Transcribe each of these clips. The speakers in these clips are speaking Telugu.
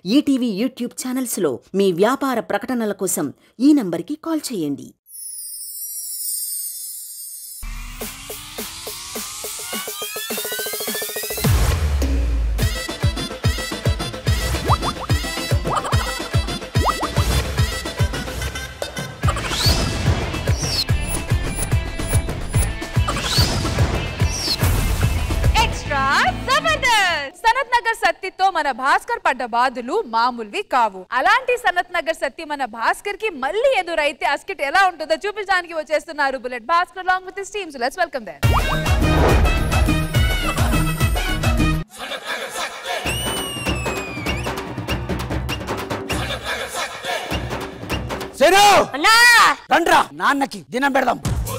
ఈటీవీ యూట్యూబ్ ఛానల్స్లో మీ వ్యాపార ప్రకటనల కోసం ఈ నంబర్కి కాల్ చేయండి ఎక్స్ట్రా జబర్దస్త్ సనత్ నగర్ సత్తితో మన భాస్కర్ పడ్డ బాధలు మామూలువి కావు అలాంటి సనత్ నగర్ సత్తి మన భాస్కర్ కి మళ్ళీ ఎదురైతే అస్కిట్ ఎలా ఉంటుందో చూపించడానికి వచ్చేస్తున్నారు bullet Bhaskar long with team so let's welcome there Shanu అన్నా రండ్రా నాన్నకి దినం పెడదాం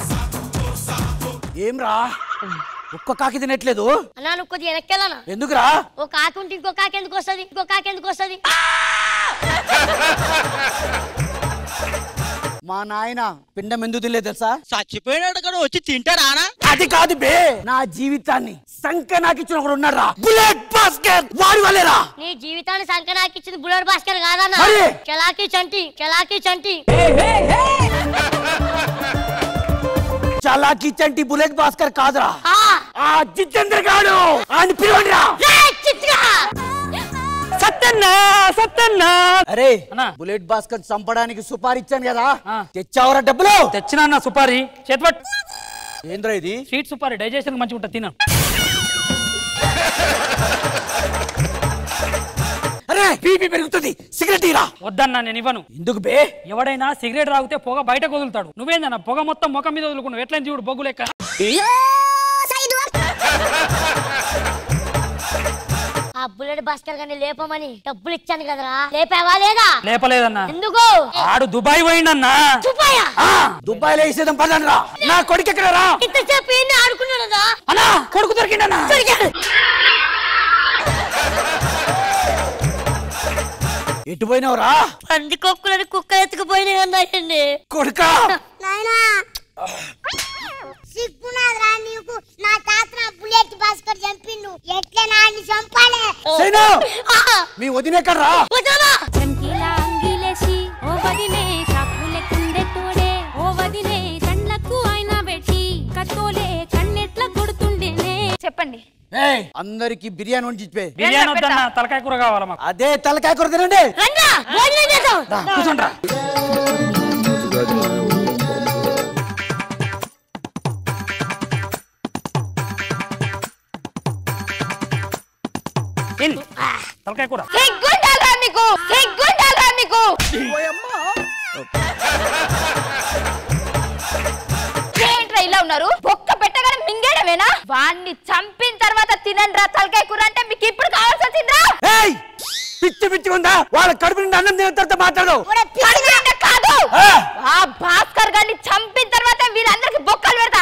ఏం రా ఒక్క కాకి తినట్లేదు అన్నా నువ్వు కొద్దిగా వెనక్కెళ్ళనా ఎందుకురా ఓ కాకి ఉంటే ఇంకో కాకి ఎందుకు వస్తుంది ఇంకో కాకి ఎందుకు వస్తుంది మా నాయన పిండం ఎందుకు తినలేదు తెలుసా చచ్చిపోయినాడు కూడా వచ్చి తింటారా అది కాదు బే నా జీవితాన్ని సంక నాకు ఇచ్చిన ఒకడు ఉన్నాడు రా బుల్లెట్ బాస్కెట్ వాడి వల్లేరా నీ జీవితాన్ని సంకనాకి ఇచ్చింది బుల్లెట్ భాస్కర్ కాదన్నా మరి? చలాకీ చంటి చలాకీ చంటి చలాకి చంటి బుల్లెట్ భాస్కర్ కాదురా ఆ! ఆ జితేంద్ర గాడు ఆయన పిలవండిరా రేయ్, చిట్టిగా! సత్తన్నా సత్తన్నా అరే బుల్లెట్ భాస్కర్ చంపడానికి సుపారీ ఇచ్చాను కదా తెచ్చావరా డబ్బులు తెచ్చినా అన్న సుపారి చేతిపట్ ఏంద్రా ఇది స్వీట్ సుపారి డైజెషన్ మంచిగా ఉంటుంది తిన అరే బీపీ పెరుగుతుంది సిగరెట్ ఇరా వద్దన్నా నేను ఇవ్వను ఎందుకు బే ఎవడైనా సిగరెట్ తాగితే పొగ బయటకు వదులుతాడు నువ్వేందన్నా పొగ మొత్తం ముఖం మీద వదులుకున్నావు ఎట్లా చూడు బొగ్గు లెక్క ఆ బుల్లెట్ భాస్కర్ గారిని లేపమని డబ్బులు ఇచ్చాను కదరా లేపావా లేదా లేపలేదన్నా ఎందుకు ఆడు దుబాయ్ పోయిండన్నా చూపాయా దుబాయ్ లో వేసేదాం పదండి రా నా కొడుకు ఎక్కడ రా ఇంతసేపు ఏంది ఆడుకున్నాడా అన్నా కొడుకు దొరికిండన్నా ఎటు పోయినావురా పంది కొక్కులని కుక్క ఎత్తుకుపోయినాయి అన్నాయండి కొడుకా నాయనా సిగ్గునాదిరా నీకు నా తాత నా బుల్లెట్ భాస్కర్ చంపిండు ఎట్లా నాన్ని చంపాలే సేను మీ వదిన ఎక్కడ రా వదలా! చంకీలా అంగిలేసి ఓ వదిలే చాకులే కుండే తోడే ఓ వదిలే కళ్ళకు ఆయన పెట్టి కత్తోలే కన్నెట్ల కొడుతుండేనే చెప్పండి ఏయ్ అందరికి బిర్యానీ వండి ఇచ్చిపోయి బిర్యానీ వద్దన్నా తలకాయ కూర కావాలా మాకు అదే తలకాయ కూర తినండి రండ్రా, భోజనం చేద్దాం. రా, కూర్చోండ్రా ఏంది? తలకాయ కూర సిగ్గుండాలా మీకు సిగ్గుండాలా మీకు ఏంట్రా ఇలా ఉన్నారు ఒక్క పెట్టగానే మింగేయడమేనా వాణ్ణి చంపిన తర్వాత తినండి రా తలకాయ కూర అంటే మీకు ఇప్పుడు కావాల్సి వచ్చిందిరా ఏయ్ పిచ్చి పిచ్చి ఉందా వాళ్ళ కడుపు నుండి అన్నం తిన్న తర్వాత మాట్లాడు కడుపునిండా కాదు ఆ! ఆ భాస్కర్ గారిని చంపిన తర్వాత వీళ్ళందరికి బొక్కలు పెడతా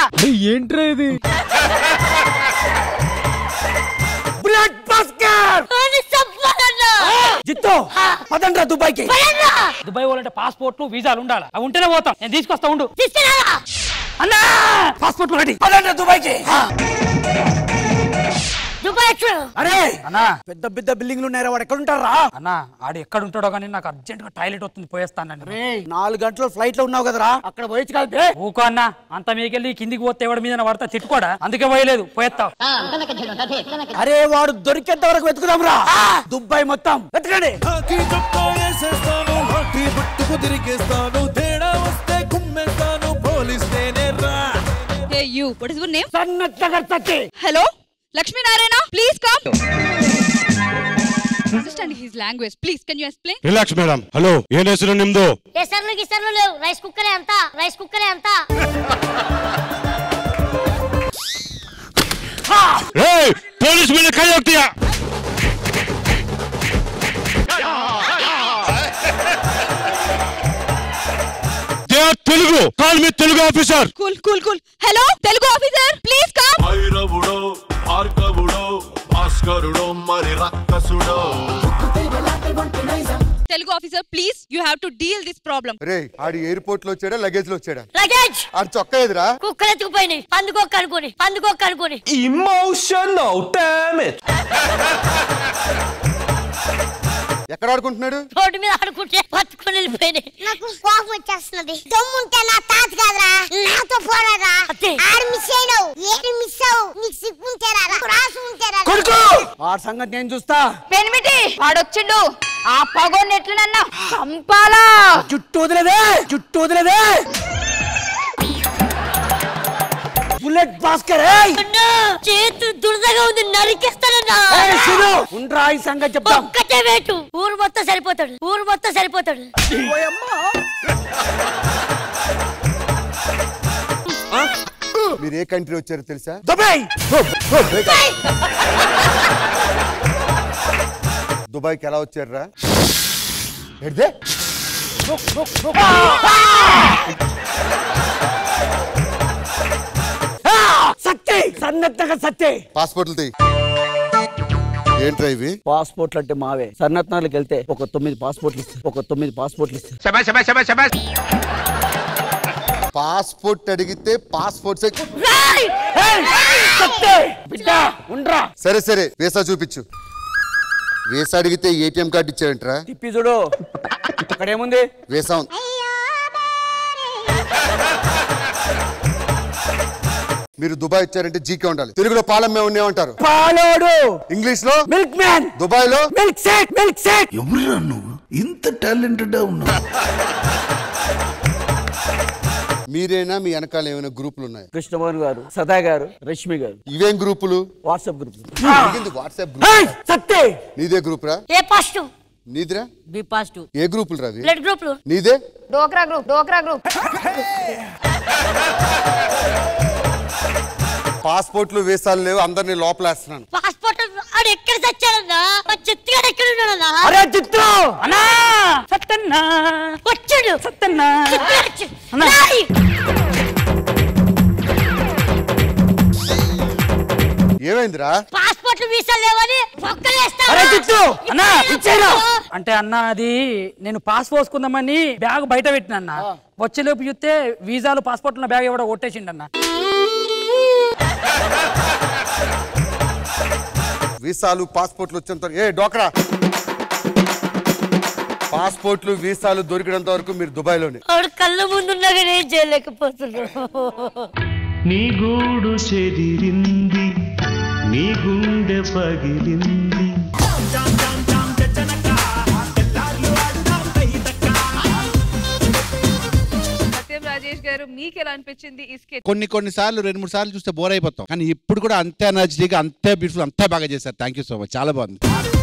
బ్లడ్ బాస్కర్ వాడిని చంపాలన్నా. జిత్తు పదండ్రా దుబాయ్కి పదండ్రా, దుబాయ్ పోవాలంటే పాస్పోర్ట్లు వీసాలు ఉండాలి అవి ఉంటేనే పోతాం నేను తీసుకొస్తా ఉండు తీసుకెళ్ళరా. అన్నా పాస్పోర్ట్ రెడీ పదండ్రా దుబాయ్కి దుబాయ్ ఎక్స్ప్రెస్. అరే అన్నా పెద్ద పెద్ద బిల్డింగ్లు ఉన్నారా వాడు ఎక్కడ ఉంటారా అన్నా ఆడు ఎక్కడ ఉంటాడో కానీ నాకు అర్జెంట్ గా టాయిలెట్ వస్తుంది పోయేస్తాను రే నాలుగు గంటలు ఫ్లైట్ లో ఉన్నావు కదరా అక్కడ పోయొచ్చు కలిపి ఊకో అన్న అంత మీకెళ్ళి కిందికి పోతే ఎవడి మీద పడతా తిట్టుకోడా అందుకే పోయలేదు పోయేస్తావు అరే వాడు దొరికేంత వరకు వెతుకుదాం రా దుబాయ్ మొత్తం వెతకండి హాకీ చొక్కా వేసేస్తాను హాకీ పట్టుకు తిరిగేస్తాను తేడా వస్తే కుమ్మేస్తాను పోలీస్ నేనే రా Hey you, what is your name? Sanath Nagar Satti Hello? Lakshmi Narayana, please come. Understand his language. Please, can you explain? Relax madam hello ಏನ್ ಹೆಸರು ನಿಮ್ದು ఎసర్లు గిసర్లు లేవు రైస్ కుక్కరే అంతా రైస్ కుక్కరే అంతా ಏಯ್ ಪೊಲೀಸ್ ಮೇಲೆ ಕೈ ಹೋಗ್ತೀಯಾ they are Telugu call me Telugu officer Cool, cool, cool. Hello, Telugu officer, please come. భైరవుడో భార్గవుడో భాస్కరుడో మరి రక్కసుడో Telugu officer, please, you have to deal this problem. రే ఆడి ఎయిర్పోర్ట్ లో వచ్చాడా లగేజ్ లో వచ్చాడా లగేజ్ ఆడి చొక్కా ఎదురా కుక్కలు ఎత్తుకుపోయినాయి పందుకోక అనుకోని పందుకోక అనుకోని Emotional damage. ఎక్కడ ఆడుకుంటున్నాడు రోడ్డు మీద ఆడుకుంటే పట్టుకొని వెళ్ళిపోయినాయి నాకు కోపం వచ్చేస్తున్నది దమ్ముంటే నా తాత కాదురా నాతో పోరారా ఆడు మిస్ అయినావు ఏడు మిస్ అవు నీకు సిగ్గుంటేరా రాసు ఉంటేరా కొడుకు ఆ సంగతి నేను చూస్తా పెనిమిటి వాడొచ్చిండు ఆ పగోని ఎట్లనన్నా చంపాలా జుట్టు వదిలేదే జుట్టు వదిలేదే బుల్లెట్ భాస్కర్ ఏయ్! అన్నా చేతులు దురదగా ఉంది నరికేస్తానన్నా ఏయ్, శీను, ఉండ్రా ఈ సంగతి చెప్తాం ఒక్కటే వేటు ఊరు మొత్తం సరిపోతాడు ఊరు మొత్తం సరిపోతాడు మీరు ఏ కంట్రీ వచ్చారో తెలుసా దుబాయ్ దుబాయ్కి ఎలా వచ్చారా ఎడ్దే సత్తే సన్నత్నగర్ సత్తే పాస్పోర్ట్లు తీ ఏంట్రా ఇవి పాస్పోర్ట్లు అంటే మావే సన్నత్నాలకు వెళ్తే ఒక తొమ్మిది పాస్పోర్ట్లు ఇస్తారు ఒక తొమ్మిది పాస్పోర్ట్లు ఇస్తారు పాస్పోర్ట్ అడిగితే పాస్పోర్ట్ సత్తే బిడ్డ ఉండ్రా సరే సరే వీసా చూపించు వీసా అడిగితే ఏటీఎం కార్డు ఇచ్చారంటరా తిప్పి చూడు అక్కడ ఏముంది వీసా ఉంది. మీరు దుబాయ్ వచ్చారంటే జీకే ఉండాలి తెలుగులో పాలమ్మే ఉండేమంటారు పాలోడు ఇంగ్లీష్ లో మిల్క్ మ్యాన్ దుబాయ్ లో మిల్క్ షేక్ మిల్క్ షేక్ ఎవరురా నువ్వు ఇంత టాలెంటెడ్ ఉన్నావు మీరేనా మీ వెనకాల ఏమైనా గ్రూపులు ఉన్నాయి కృష్ణమోహన్ గారు సదా గారు రష్మి గారు ఇవేం గ్రూపులు వాట్సాప్ గ్రూప్ వాట్సాప్ గ్రూప్ సత్తే నీదే గ్రూప్ రా ఏ పాజిటివ్ నీదిరా బి పాజిటివ్ ఏ గ్రూపులు రవి బ్లడ్ గ్రూప్ నీదే డోక్రా గ్రూప్ డోక్రా గ్రూప్ పాస్పోర్ట్లు వీసాలు లేవు అందరినీ లోపలేస్తున్నాను పాస్పోర్ట్ ఆడు ఎక్కడ చచ్చాడన్నా మా చిత్తుగాడు ఎక్కడ ఉన్నాడన్నా అరే చిత్రం అన్నా సత్తన్నా వచ్చాడు సత్తన్నా చిత్తుగాడు వచ్చాడు. అన్నా. రాయ్. ఏమైందిరా పాస్పోర్ట్లు వీసా లేవని పొక్కలేస్తా అరే చిత్తు అన్నా ఇచ్చేరా అంటే అన్న అది నేను పాస్ పోసుకుందామని బ్యాగ్ బయట పెట్టిన అన్న వచ్చేలోపు చూస్తే వీసాలు పాస్పోర్ట్ ఉన్న బ్యాగ్ ఎవడో కొట్టేసిండు అన్న వీసాలు పాస్పోర్ట్లు వచ్చేంత వరకు- ఏ డోక్రా పాస్పోర్ట్లు వీసాలు దొరికినంత వరకు మీరు దుబాయ్లోనే ఆవిడ కళ్ళ ముందున్నా కానీ ఏం చేయలేకపోతున్నాడు నీ గూడు చెదిరింది నీ గుండె పగిలింది సత్యం రాజేష్ గారు మీకు ఎలా అనిపించింది ఈ స్కెచ్ కొన్ని కొన్ని సార్లు రెండు మూడు సార్లు చూస్తే బోర్ అయిపోతాం కానీ ఇప్పుడు కూడా అంతే ఎనర్జీగా అంతే బ్యూటిఫుల్ అంతే బాగా చేశారు థ్యాంక్ యూ సో మచ్ చాలా బాగుంది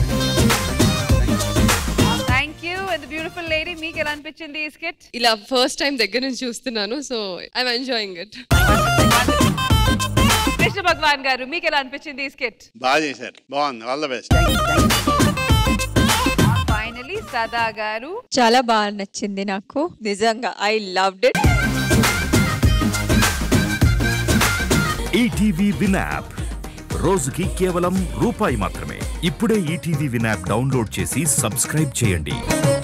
thank you and beautiful lady మీకు ఎలా అనిపించింది ఈ స్కెచ్ ఇలా ఫస్ట్ టైం దగ్గర నుంచి చూస్తున్నాను so I'm enjoying it Krishna Bhagavan గారు మీకు ఎలా అనిపించింది ఈ స్కెచ్ బాగా చేశారు బాగుంది ఆల్ ద బెస్ట్ ఫైనలీ సదా గారు చాలా బాగా నచ్చింది నాకు నిజంగా I loved it ETV Win app రోజుకి కేవలం రూపాయి మాత్రమే ఇప్పుడే ఈటీవీ విన్ యాప్ డౌన్లోడ్ చేసి సబ్స్క్రైబ్ చేయండి